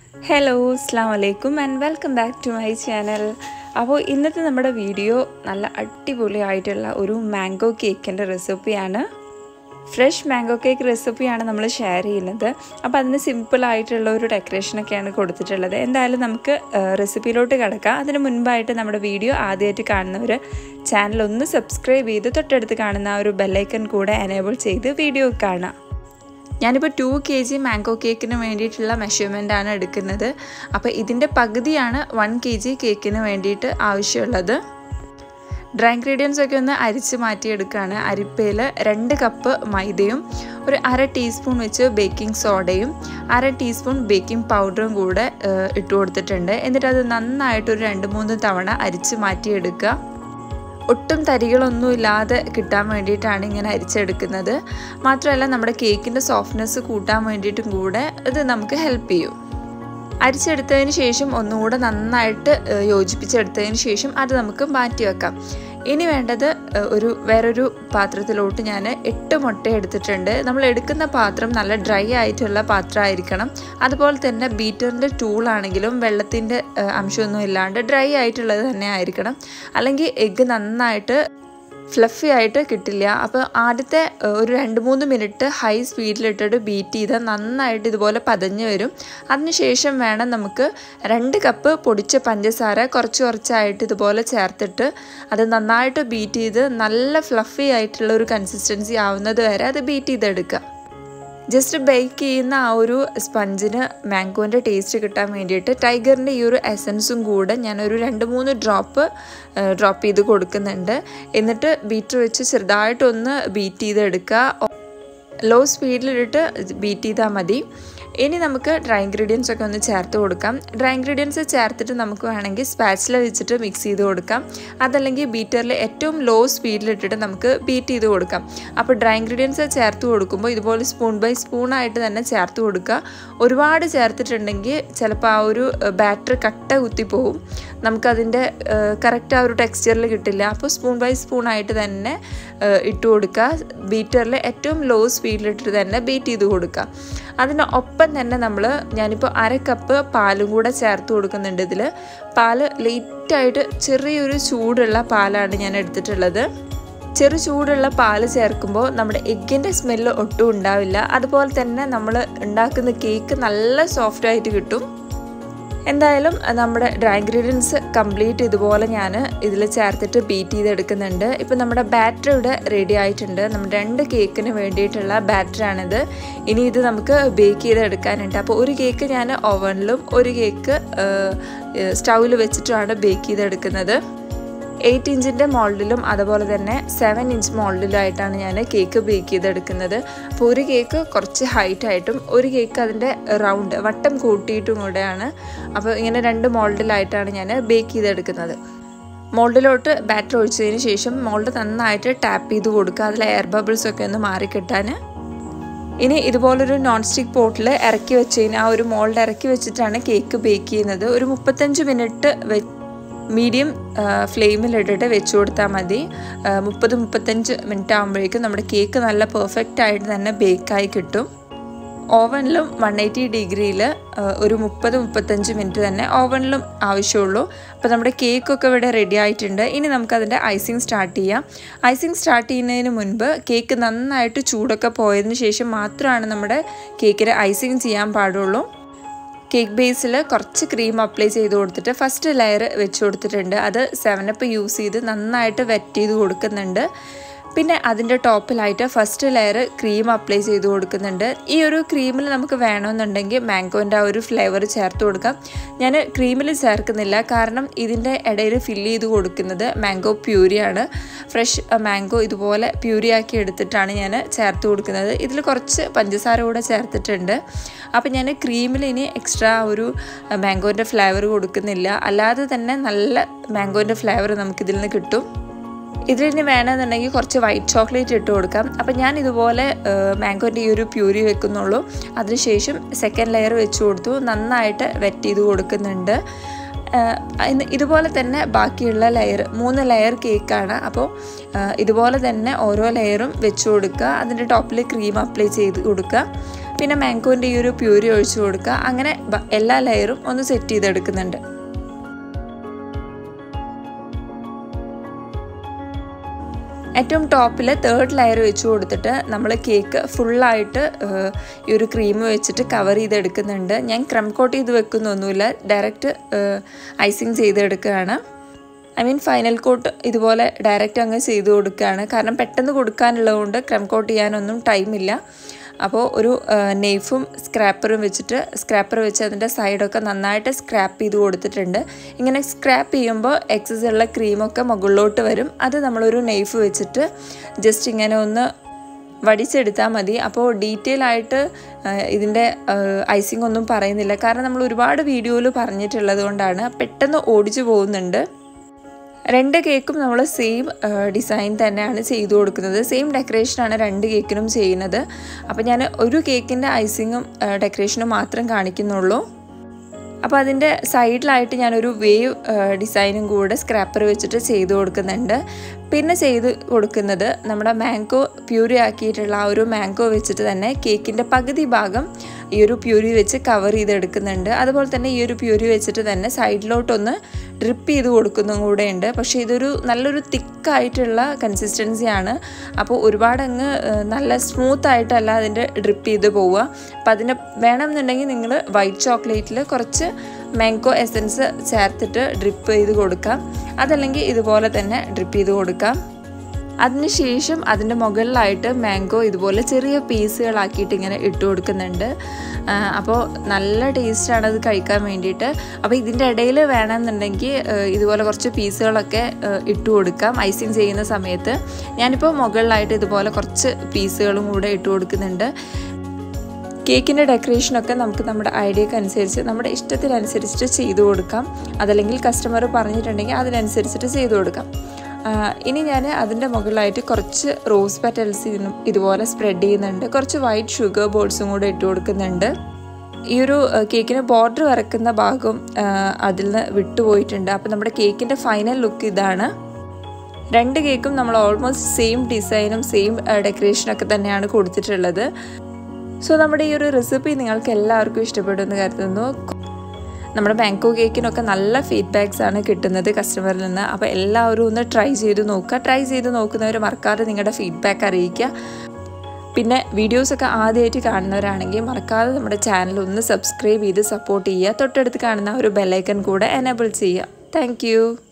hello അസ്സാം വലൈക്കും and welcome back to my channel അപ്പോൾ ഇന്നത്തെ നമ്മുടെ വീഡിയോ നല്ല അടിപൊളിയായിട്ടുള്ള ഒരു മാംഗോ കേക്കിൻ്റെ റെസിപ്പിയാണ് ഫ്രഷ് മാംഗോ കേക്ക് റെസിപ്പിയാണ് നമ്മൾ ഷെയർ ചെയ്യുന്നത് അപ്പോൾ അതിന് സിമ്പിളായിട്ടുള്ള ഒരു ഡെക്കറേഷനൊക്കെയാണ് കൊടുത്തിട്ടുള്ളത് എന്തായാലും നമുക്ക് റെസിപ്പിയിലോട്ട് കിടക്കാം അതിന് മുൻപായിട്ട് നമ്മുടെ വീഡിയോ ആദ്യമായിട്ട് കാണുന്നവർ ചാനൽ ഒന്ന് സബ്സ്ക്രൈബ് ചെയ്ത് തൊട്ടടുത്ത് കാണുന്ന ആ ഒരു ബെല്ലൈക്കൺ കൂടെ എനേബിൾ ചെയ്ത് വീഡിയോ കാണാം ഞാനിപ്പോൾ ടു കെ ജി മാംഗോ കേക്കിന് വേണ്ടിയിട്ടുള്ള മെഷർമെൻ്റ് ആണ് എടുക്കുന്നത് അപ്പോൾ ഇതിൻ്റെ പകുതിയാണ് വൺ കെ ജി കേക്കിന് വേണ്ടിയിട്ട് ആവശ്യമുള്ളത് ഡ്രൈ ഇൻഗ്രീഡിയൻസ് ഒക്കെ ഒന്ന് അരിച്ച് മാറ്റിയെടുക്കുകയാണ് അരിപ്പയിൽ രണ്ട് കപ്പ് മൈദയും ഒരു അര ടീസ്പൂൺ വെച്ച് ബേക്കിംഗ് സോഡയും അര ടീസ്പൂൺ ബേക്കിംഗ് പൗഡറും കൂടെ ഇട്ട് കൊടുത്തിട്ടുണ്ട് എന്നിട്ട് അത് നന്നായിട്ട് ഒരു രണ്ട് മൂന്ന് തവണ അരിച്ച് മാറ്റിയെടുക്കുക ഒട്ടും തരികളൊന്നും ഇല്ലാതെ കിട്ടാൻ വേണ്ടിയിട്ടാണ് ഇങ്ങനെ അരിച്ചെടുക്കുന്നത് മാത്രമല്ല നമ്മുടെ കേക്കിൻ്റെ സോഫ്റ്റ്നെസ് കൂട്ടാൻ വേണ്ടിയിട്ടും കൂടെ ഇത് നമുക്ക് ഹെൽപ്പ് ചെയ്യും അരിച്ചെടുത്തതിന് ശേഷം ഒന്നുകൂടെ നന്നായിട്ട് യോജിപ്പിച്ചെടുത്തതിന് ശേഷം അത് നമുക്ക് മാറ്റി വെക്കാം ഇനി വേണ്ടത് ഒരു വേറൊരു പാത്രത്തിലോട്ട് ഞാൻ എട്ട് മുട്ട എടുത്തിട്ടുണ്ട് നമ്മൾ എടുക്കുന്ന പാത്രം നല്ല ഡ്രൈ ആയിട്ടുള്ള പാത്രമായിരിക്കണം അതുപോലെ തന്നെ ബീറ്ററിൻ്റെ ടൂളാണെങ്കിലും വെള്ളത്തിൻ്റെ അംശമൊന്നും ഇല്ലാണ്ട് ഡ്രൈ ആയിട്ടുള്ളത് തന്നെ ആയിരിക്കണം അല്ലെങ്കിൽ എഗ്ഗ് നന്നായിട്ട് ഫ്ലഫി ആയിട്ട് കിട്ടില്ല അപ്പോൾ ആദ്യത്തെ ഒരു രണ്ട് മൂന്ന് മിനിറ്റ് ഹൈ സ്പീഡിലിട്ടിട്ട് ബീറ്റ് ചെയ്താൽ നന്നായിട്ട് ഇതുപോലെ പതഞ്ഞ് വരും അതിനുശേഷം വേണം നമുക്ക് രണ്ട് കപ്പ് പൊടിച്ച പഞ്ചസാര കുറച്ച് കുറച്ചായിട്ട് ഇതുപോലെ ചേർത്തിട്ട് അത് നന്നായിട്ട് ബീറ്റ് ചെയ്ത് നല്ല ഫ്ലഫി ആയിട്ടുള്ള ഒരു കൺസിസ്റ്റൻസി ആവുന്നത് വരെ അത് ബീറ്റ് ചെയ്തെടുക്കുക ജസ്റ്റ് ബേക്ക് ചെയ്യുന്ന ആ ഒരു സ്പഞ്ചിന് മാംഗോൻ്റെ ടേസ്റ്റ് കിട്ടാൻ വേണ്ടിയിട്ട് ടൈഗറിൻ്റെ ഈ ഒരു എസൻസും കൂടെ ഞാനൊരു രണ്ട് മൂന്ന് ഡ്രോപ്പ് ഡ്രോപ്പ് ചെയ്ത് കൊടുക്കുന്നുണ്ട് എന്നിട്ട് ബീറ്റർ വെച്ച് ചെറുതായിട്ടൊന്ന് ബീറ്റ് ചെയ്തെടുക്കുക ലോ സ്പീഡിലിട്ട് ബീറ്റ് ചെയ്താൽ മതി ഇനി നമുക്ക് ഡ്രൈ ഇൻഗ്രീഡിയൻസ് ഒക്കെ ഒന്ന് ചേർത്ത് കൊടുക്കാം ഡ്രൈ ഇൻഗ്രീഡിയൻസ് ചേർത്തിട്ട് നമുക്ക് വേണമെങ്കിൽ സ്പാച്ചില വെച്ചിട്ട് മിക്സ് ചെയ്ത് കൊടുക്കാം അതല്ലെങ്കിൽ ബീറ്ററിൽ ഏറ്റവും ലോ സ്പീഡിലിട്ടിട്ട് നമുക്ക് ബീറ്റ് ചെയ്ത് കൊടുക്കാം അപ്പോൾ ഡ്രൈ ഇൻഗ്രീഡിയൻസ് ചേർത്ത് കൊടുക്കുമ്പോൾ ഇതുപോലെ സ്പൂൺ ബൈ സ്പൂണായിട്ട് തന്നെ ചേർത്ത് കൊടുക്കുക ഒരുപാട് ചേർത്തിട്ടുണ്ടെങ്കിൽ ചിലപ്പോൾ ആ ഒരു ബാറ്റർ കട്ട കുത്തിപ്പോവും നമുക്കതിൻ്റെ കറക്റ്റ് ആ ഒരു ടെക്സ്ചറിൽ കിട്ടില്ല അപ്പോൾ സ്പൂൺ ബൈ സ്പൂണായിട്ട് തന്നെ ഇട്ട് കൊടുക്കുക ബീറ്ററിൽ ഏറ്റവും ലോ സ്പീഡിലിട്ടിട്ട് തന്നെ ബീറ്റ് ചെയ്ത് കൊടുക്കുക അതിന് ഒപ്പം തന്നെ നമ്മൾ ഞാനിപ്പോൾ അര കപ്പ് പാലും കൂടെ ചേർത്ത് കൊടുക്കുന്നുണ്ട് ഇതിൽ പാല് ലേറ്റായിട്ട് ചെറിയൊരു ചൂടുള്ള പാലാണ് ഞാൻ എടുത്തിട്ടുള്ളത് ചെറു ചൂടുള്ള പാല് ചേർക്കുമ്പോൾ നമ്മുടെ എഗ്ഗിൻ്റെ സ്മെല്ല് ഒട്ടും ഉണ്ടാവില്ല അതുപോലെ തന്നെ നമ്മൾ ഉണ്ടാക്കുന്ന കേക്ക് നല്ല സോഫ്റ്റായിട്ട് കിട്ടും എന്തായാലും നമ്മുടെ ഡ്രൈ ഇൻഗ്രീഡിയൻസ് കംപ്ലീറ്റ് ഇതുപോലെ ഞാൻ ഇതിൽ ചേർത്തിട്ട് ബീറ്റ് ചെയ്തെടുക്കുന്നുണ്ട് ഇപ്പം നമ്മുടെ ബാറ്റർ ഇവിടെ റെഡി ആയിട്ടുണ്ട് നമ്മുടെ രണ്ട് കേക്കിന് വേണ്ടിയിട്ടുള്ള ബാറ്ററാണിത് ഇനി ഇത് നമുക്ക് ബേക്ക് ചെയ്തെടുക്കാനുണ്ട് അപ്പോൾ ഒരു കേക്ക് ഞാൻ ഓവനിലും ഒരു കേക്ക് സ്റ്റൗവിൽ വെച്ചിട്ടുമാണ് ബേക്ക് ചെയ്തെടുക്കുന്നത് എയ്റ്റ് ഇഞ്ചിൻ്റെ മോൾഡിലും അതുപോലെ തന്നെ സെവൻ ഇഞ്ച് മോൾഡിലുമായിട്ടാണ് ഞാൻ കേക്ക് ബേക്ക് ചെയ്തെടുക്കുന്നത് അപ്പോൾ ഒരു കേക്ക് കുറച്ച് ഹൈറ്റായിട്ടും ഒരു കേക്ക് അതിൻ്റെ റൗണ്ട് വട്ടം കൂട്ടിയിട്ടും കൂടെയാണ് അപ്പോൾ ഇങ്ങനെ രണ്ട് മോൾഡിലായിട്ടാണ് ഞാൻ ബേക്ക് ചെയ്തെടുക്കുന്നത് മോൾഡിലോട്ട് ബാറ്റർ ഒഴിച്ചതിന് ശേഷം മോൾഡ് നന്നായിട്ട് ടാപ്പ് ചെയ്ത് കൊടുക്കുക അതിൽ എയർ ബബിൾസ് ഒക്കെ ഒന്ന് മാറിക്കിട്ടാൻ ഇനി ഇതുപോലൊരു നോൺ സ്റ്റിക്ക് പോട്ടിൽ ഇറക്കി വെച്ചതിന് ആ ഒരു മോൾഡ് ഇറക്കി വെച്ചിട്ടാണ് കേക്ക് ബേക്ക് ചെയ്യുന്നത് ഒരു മുപ്പത്തഞ്ച് മിനിറ്റ് വെ മീഡിയം ഫ്ലെയിമിലിട്ടിട്ട് വെച്ച് കൊടുത്താൽ മതി മുപ്പത് മുപ്പത്തഞ്ച് മിനിറ്റ് ആകുമ്പോഴേക്കും നമ്മുടെ കേക്ക് നല്ല പെർഫെക്റ്റ് ആയിട്ട് തന്നെ ബേക്കായി കിട്ടും ഓവനിലും വൺ എയ്റ്റി ഡിഗ്രിയിൽ ഒരു മുപ്പത് മുപ്പത്തഞ്ച് മിനിറ്റ് തന്നെ ഓവനിലും ആവശ്യമുള്ളൂ അപ്പോൾ നമ്മുടെ കേക്കൊക്കെ ഇവിടെ റെഡി ആയിട്ടുണ്ട് ഇനി നമുക്കതിൻ്റെ ഐസിങ് സ്റ്റാർട്ട് ചെയ്യാം ഐസിങ് സ്റ്റാർട്ട് ചെയ്യുന്നതിന് മുൻപ് കേക്ക് നന്നായിട്ട് ചൂടൊക്കെ പോയതിന് ശേഷം മാത്രമാണ് നമ്മുടെ കേക്കിന് ഐസിങ് ചെയ്യാൻ പാടുള്ളൂ കേക്ക് ബേസിൽ കുറച്ച് ക്രീം അപ്ലൈ ചെയ്ത് കൊടുത്തിട്ട് ഫസ്റ്റ് ലെയർ വെച്ച് കൊടുത്തിട്ടുണ്ട് അത് സെവനപ്പ് യൂസ് ചെയ്ത് നന്നായിട്ട് വെറ്റ് ചെയ്ത് കൊടുക്കുന്നുണ്ട് പിന്നെ അതിൻ്റെ ടോപ്പിലായിട്ട് ഫസ്റ്റ് ലെയർ ക്രീം അപ്ലൈ ചെയ്ത് കൊടുക്കുന്നുണ്ട് ഈ ഒരു ക്രീമിൽ നമുക്ക് വേണമെന്നുണ്ടെങ്കിൽ മാംഗോൻ്റെ ആ ഒരു ഫ്ലേവർ ചേർത്ത് കൊടുക്കാം ഞാൻ ക്രീമിൽ ചേർക്കുന്നില്ല കാരണം ഇതിൻ്റെ ഇടയിൽ ഫില്ല് ചെയ്ത് കൊടുക്കുന്നത് മാംഗോ പ്യൂരിയാണ് ഫ്രഷ് മാംഗോ ഇതുപോലെ പ്യൂരിയാക്കി എടുത്തിട്ടാണ് ഞാൻ ചേർത്ത് കൊടുക്കുന്നത് ഇതിൽ കുറച്ച് പഞ്ചസാര കൂടെ ചേർത്തിട്ടുണ്ട് അപ്പോൾ ഞാൻ ക്രീമിൽ ഇനി എക്സ്ട്രാ ഒരു മാംഗോൻ്റെ ഫ്ലേവർ കൊടുക്കുന്നില്ല അല്ലാതെ തന്നെ നല്ല മാംഗോൻ്റെ ഫ്ലേവർ നമുക്കിതിൽ നിന്ന് കിട്ടും ഇതിലിനി വേണമെന്നുണ്ടെങ്കിൽ കുറച്ച് വൈറ്റ് ചോക്ലേറ്റ് ഇട്ട് കൊടുക്കാം അപ്പം ഞാൻ ഇതുപോലെ മാംഗോൻ്റെ ഈ ഒരു പ്യൂരി വെക്കുന്നുള്ളൂ അതിനുശേഷം സെക്കൻഡ് ലെയർ വെച്ച് കൊടുത്തു നന്നായിട്ട് വെറ്റ് ചെയ്ത് കൊടുക്കുന്നുണ്ട് ഇതുപോലെ തന്നെ ബാക്കിയുള്ള ലെയർ മൂന്ന് ലെയർ കേക്കാണ് അപ്പോൾ ഇതുപോലെ തന്നെ ഓരോ ലെയറും വെച്ച് കൊടുക്കുക അതിൻ്റെ ടോപ്പിൽ ക്രീം അപ്ലൈ ചെയ്ത് കൊടുക്കുക പിന്നെ മാംഗോൻ്റെ ഈ ഒരു പ്യൂരി ഒഴിച്ചു കൊടുക്കുക അങ്ങനെ എല്ലാ ലെയറും ഒന്ന് സെറ്റ് ചെയ്തെടുക്കുന്നുണ്ട് ഏറ്റവും ടോപ്പിൽ തേർഡ് ലെയർ വെച്ച് കൊടുത്തിട്ട് നമ്മൾ കേക്ക് ഫുള്ളായിട്ട് ഈ ഒരു ക്രീം വെച്ചിട്ട് കവർ ചെയ്തെടുക്കുന്നുണ്ട് ഞാൻ ക്രം കോട്ട് ചെയ്ത് വെക്കുന്നൊന്നുമില്ല ഡയറക്റ്റ് ഐസിങ് ചെയ്തെടുക്കുകയാണ് ഐ മീൻ ഫൈനൽ കോട്ട് ഇതുപോലെ ഡയറക്റ്റ് അങ്ങ് ചെയ്ത് കൊടുക്കുകയാണ് കാരണം പെട്ടെന്ന് കൊടുക്കാനുള്ളതുകൊണ്ട് ക്രം കോട്ട് ചെയ്യാനൊന്നും ടൈമില്ല അപ്പോൾ ഒരു നെയ്ഫും സ്ക്രാപ്പറും വെച്ചിട്ട് സ്ക്രാപ്പർ വെച്ച് അതിൻ്റെ സൈഡൊക്കെ നന്നായിട്ട് സ്ക്രാപ്പ് ചെയ്ത് കൊടുത്തിട്ടുണ്ട് ഇങ്ങനെ സ്ക്രാപ്പ് ചെയ്യുമ്പോൾ എക്സസ് ഉള്ള ക്രീമൊക്കെ മുകളിലോട്ട് വരും അത് നമ്മളൊരു നെയ്ഫ് വെച്ചിട്ട് ജസ്റ്റ് ഇങ്ങനെ ഒന്ന് വടിച്ചെടുത്താൽ മതി അപ്പോൾ ഡീറ്റെയിൽ ആയിട്ട് ഇതിൻ്റെ ഐസിങ് ഒന്നും പറയുന്നില്ല കാരണം നമ്മൾ ഒരുപാട് വീഡിയോയിൽ പറഞ്ഞിട്ടുള്ളത് കൊണ്ടാണ് പെട്ടെന്ന് ഓടിച്ചു പോകുന്നുണ്ട് രണ്ട് കേക്കും നമ്മൾ സെയിം ഡിസൈൻ തന്നെയാണ് ചെയ്തു കൊടുക്കുന്നത് സെയിം ഡെക്കറേഷനാണ് രണ്ട് കേക്കിനും ചെയ്യുന്നത് അപ്പോൾ ഞാൻ ഒരു കേക്കിൻ്റെ ഐസിങ്ങും ഡെക്കറേഷനും മാത്രം കാണിക്കുന്നുള്ളൂ അപ്പോൾ അതിൻ്റെ സൈഡിലായിട്ട് ഞാനൊരു വേവ് ഡിസൈനും കൂടെ സ്ക്രാപ്പർ വെച്ചിട്ട് ചെയ്ത് കൊടുക്കുന്നുണ്ട് പിന്നെ ചെയ്ത് കൊടുക്കുന്നത് നമ്മുടെ മാംഗോ പ്യൂരി ആക്കിയിട്ടുള്ള ആ ഒരു മാംഗോ വെച്ചിട്ട് തന്നെ കേക്കിൻ്റെ പകുതി ഭാഗം ഈ ഒരു പ്യൂരി വെച്ച് കവർ ചെയ്തെടുക്കുന്നുണ്ട് അതുപോലെ തന്നെ ഈ ഒരു പ്യൂരി വെച്ചിട്ട് തന്നെ സൈഡിലോട്ടൊന്ന് ഡ്രിപ്പ് ചെയ്ത് കൊടുക്കുന്നതും കൂടെ ഉണ്ട് പക്ഷേ ഇതൊരു നല്ലൊരു തിക്കായിട്ടുള്ള കൺസിസ്റ്റൻസിയാണ് അപ്പോൾ ഒരുപാട് അങ്ങ് നല്ല സ്മൂത്ത് ആയിട്ടല്ല അതിൻ്റെ ഡ്രിപ്പ് ചെയ്ത് പോവുക അപ്പോൾ അതിന് വേണമെന്നുണ്ടെങ്കിൽ നിങ്ങൾ വൈറ്റ് ചോക്ലേറ്റിൽ കുറച്ച് മാംഗോ എസൻസ് ചേർത്തിട്ട് ഡ്രിപ്പ് ചെയ്ത് കൊടുക്കാം അതല്ലെങ്കിൽ ഇതുപോലെ തന്നെ ഡ്രിപ്പ് ചെയ്ത് കൊടുക്കാം അതിനുശേഷം അതിൻ്റെ മുകളിലായിട്ട് മാംഗോ ഇതുപോലെ ചെറിയ പീസുകളാക്കിയിട്ട് ഇങ്ങനെ ഇട്ട് കൊടുക്കുന്നുണ്ട് അപ്പോൾ നല്ല ടേസ്റ്റാണ് അത് കഴിക്കാൻ വേണ്ടിയിട്ട് അപ്പോൾ ഇതിൻ്റെ ഇടയിൽ വേണമെന്നുണ്ടെങ്കിൽ ഇതുപോലെ കുറച്ച് പീസുകളൊക്കെ ഇട്ട് കൊടുക്കാം ഐസിങ് ചെയ്യുന്ന സമയത്ത് ഞാനിപ്പോൾ മുകളിലായിട്ട് ഇതുപോലെ കുറച്ച് പീസുകളും കൂടെ ഇട്ട് കൊടുക്കുന്നുണ്ട് കേക്കിൻ്റെ ഡെക്കറേഷനൊക്കെ നമുക്ക് നമ്മുടെ ഐഡിയക്ക് അനുസരിച്ച് നമ്മുടെ ഇഷ്ടത്തിനനുസരിച്ചിട്ട് ചെയ്തു കൊടുക്കാം അതല്ലെങ്കിൽ കസ്റ്റമർ പറഞ്ഞിട്ടുണ്ടെങ്കിൽ അതിനനുസരിച്ചിട്ട് ചെയ്തു കൊടുക്കാം ഇനി ഞാൻ അതിൻ്റെ മുകളിലായിട്ട് കുറച്ച് റോസ് പെറ്റൽസിനും ഇതുപോലെ സ്പ്രെഡ് ചെയ്യുന്നുണ്ട് കുറച്ച് വൈറ്റ് ഷുഗർ ബോൾസും കൂടെ ഇട്ട് കൊടുക്കുന്നുണ്ട് ഈ ഒരു കേക്കിന് ബോർഡർ വരക്കുന്ന ഭാഗം അതിൽ നിന്ന് വിട്ടുപോയിട്ടുണ്ട് അപ്പോൾ നമ്മുടെ കേക്കിൻ്റെ ഫൈനൽ ലുക്ക് ഇതാണ് രണ്ട് കേക്കും നമ്മൾ ഓൾമോസ്റ്റ് സെയിം ഡിസൈനും സെയിം ഡെക്കറേഷനൊക്കെ തന്നെയാണ് കൊടുത്തിട്ടുള്ളത് സോ നമ്മുടെ ഈ ഒരു റെസിപ്പി നിങ്ങൾക്ക് എല്ലാവർക്കും ഇഷ്ടപ്പെടുമെന്ന് കരുതുന്നു നമ്മുടെ ബാങ്കോ കേക്കിനൊക്കെ നല്ല ഫീഡ്ബാക്സ് ആണ് കിട്ടുന്നത് കസ്റ്റമറിൽ നിന്ന് അപ്പോൾ എല്ലാവരും ഒന്ന് ട്രൈ ചെയ്ത് നോക്കുക ട്രൈ ചെയ്ത് നോക്കുന്നവർ മറക്കാതെ നിങ്ങളുടെ ഫീഡ്ബാക്ക് അറിയിക്കുക പിന്നെ വീഡിയോസൊക്കെ ആദ്യമായിട്ട് കാണുന്നവരാണെങ്കിൽ മറക്കാതെ നമ്മുടെ ചാനൽ ഒന്ന് സബ്സ്ക്രൈബ് ചെയ്ത് സപ്പോർട്ട് ചെയ്യുക തൊട്ടടുത്ത് കാണുന്ന ഒരു ബെല്ലൈക്കൺ കൂടെ എനേബിൾ ചെയ്യുക താങ്ക്